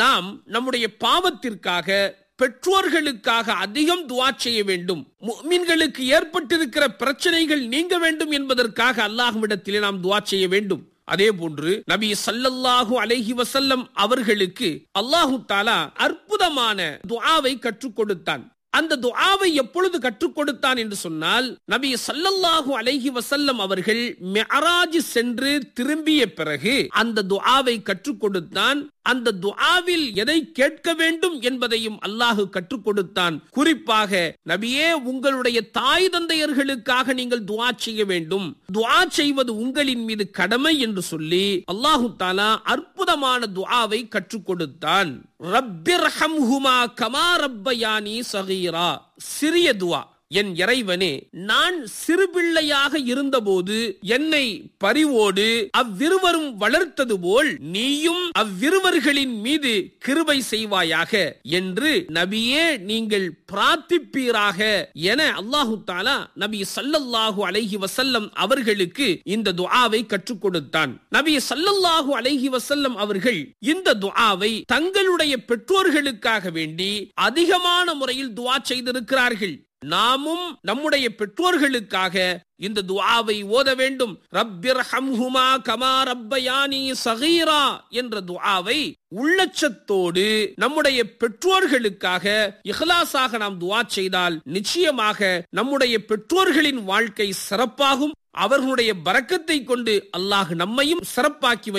நாம் நம்முடைய பாவத்திற்காக பெற்றோர்களுக்காக அதிகம் துவா செய்ய வேண்டும் முஃமின்களுக்கு ஏற்பட்டிருக்கிற பிரச்சனைகள் நீங்க வேண்டும் என்பதற்காக அல்லாஹ்விடத்திலே நாம் துவா செய்ய வேண்டும் அதே போன்று நபி சல்லல்லாஹு அலைஹி வசல்லம் அவர்களுக்கு அல்லாஹு தாலா அற்புதமான துஆவை கற்றுக் கொடுத்தான் அந்த துஆவை எப்பொழுது கற்றுக் கொடுத்தான் என்று சொன்னால் நபி சல்லல்லாஹு அலைஹி வசல்லம் அவர்கள் மெஹராஜ் சென்று திரும்பிய பிறகு அந்த துஆவை கற்றுக் கொடுத்தான் அந்த துஆவில் எதை கேட்க வேண்டும் என்பதையும் அல்லாஹு கற்றுக் கொடுத்தான் குறிப்பாக நபியே உங்களுடைய தாய் தந்தையர்களுக்காக நீங்கள் துஆ செய்ய வேண்டும் துஆ செய்வது உங்களின் மீது கடமை என்று சொல்லி அல்லாஹு தாலா அற்புதமான துஆவை கற்றுக் கொடுத்தான் ரப்பிர்ஹம்ஹுமா கமா ரப்பயானி சகீரா சிறிய துஆ என் இறைவனே நான் சிறுபிள்ளையாக இருந்தபோது என்னை பரிவோடு அவ்விருவரும் வளர்த்தது போல் நீயும் அவ்விருவர்களின் மீது கிருபை செய்வாயாக என்று நபியே நீங்கள் பிரார்த்திப்பீராக என அல்லாஹு தாலா நபி சல்லல்லாஹு அலைஹி வசல்லம் அவர்களுக்கு இந்த துஆவை கற்றுக் கொடுத்தான் நபி சல்லல்லாஹு அலைஹி வசல்லம் அவர்கள் இந்த துஆவை தங்களுடைய பெற்றோர்களுக்காக வேண்டி அதிகமான முறையில் துஆ செய்திருக்கிறார்கள் நாமும் நம்முடைய பெற்றோர்களுக்காக இந்த துஆவை ஓத வேண்டும் ரப்பிர்ஹம்ஹுமா கமா ரப்பயானி சகீரா என்ற துஆவை உள்ளச்சத்தோடு நம்முடைய பெற்றோர்களுக்காக இஹ்லாஸாக நாம் துஆ செய்தால் நிச்சயமாக நம்முடைய பெற்றோர்களின் வாழ்க்கை சிறப்பாகும் அவர்களுடைய பரக்கத்தை கொண்டு அல்லாஹ் நம்மையும் சிறப்பாக்கி